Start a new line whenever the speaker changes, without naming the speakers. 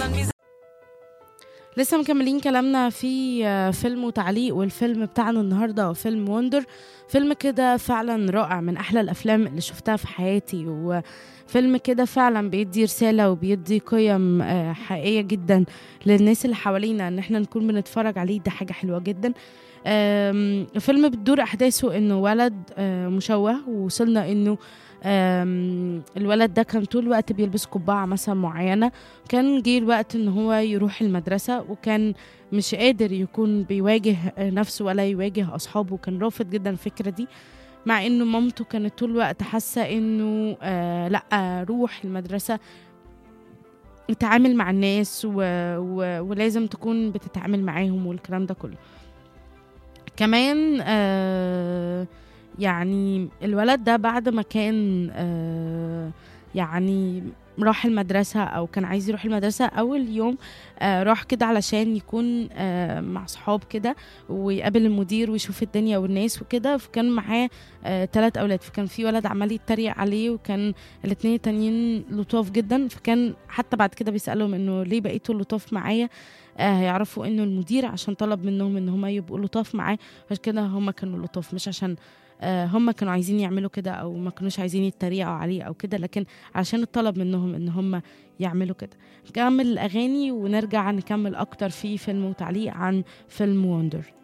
لسه مكملين كلامنا في آه، فيلم وتعليق والفيلم بتاعنا النهارده هو فيلم وندر فيلم كده فعلا رائع من احلى الافلام اللي شفتها في حياتي وفيلم كده فعلا بيدي رساله وبيدي قيم آه، حقيقيه جدا للناس اللي حوالينا ان احنا نكون بنتفرج عليه ده حاجه حلوه جدا آم، الفيلم بتدور احداثه انه ولد آه، مشوه ووصلنا انه آم، الولد ده كان طول الوقت بيلبس قبعة مثلا معينة كان جه الوقت ان هو يروح المدرسة وكان مش قادر يكون بيواجه نفسه ولا يواجه اصحابه كان رافض جدا الفكرة دي مع انه مامته كانت طول الوقت حاسة انه آه لا روح المدرسة اتعامل مع الناس و... و... ولازم تكون بتتعامل معاهم والكلام ده كله كمان آه يعني الولد ده بعد ما كان آه يعني راح المدرسة أو كان عايز يروح المدرسة أول يوم آه راح كده علشان يكون آه مع صحاب كده ويقابل المدير ويشوف الدنيا والناس وكده فكان معاه آه تلات أولاد فكان في ولد عمال يتريق عليه وكان الاتنين التانيين لطاف جدا فكان حتى بعد كده بيسألهم إنه ليه بقيتوا لطاف معايا آه هيعرفوا إنه المدير عشان طلب منهم إن هما يبقوا لطاف معاه عشان كده هما كانوا لطاف مش عشان آه، هم كانوا عايزين يعملوا كده او ما كانوش عايزين يتريقوا عليه او كده لكن عشان الطلب منهم ان هم يعملوا كده نكمل الاغاني ونرجع نكمل اكتر في فيلم وتعليق عن فيلم وندر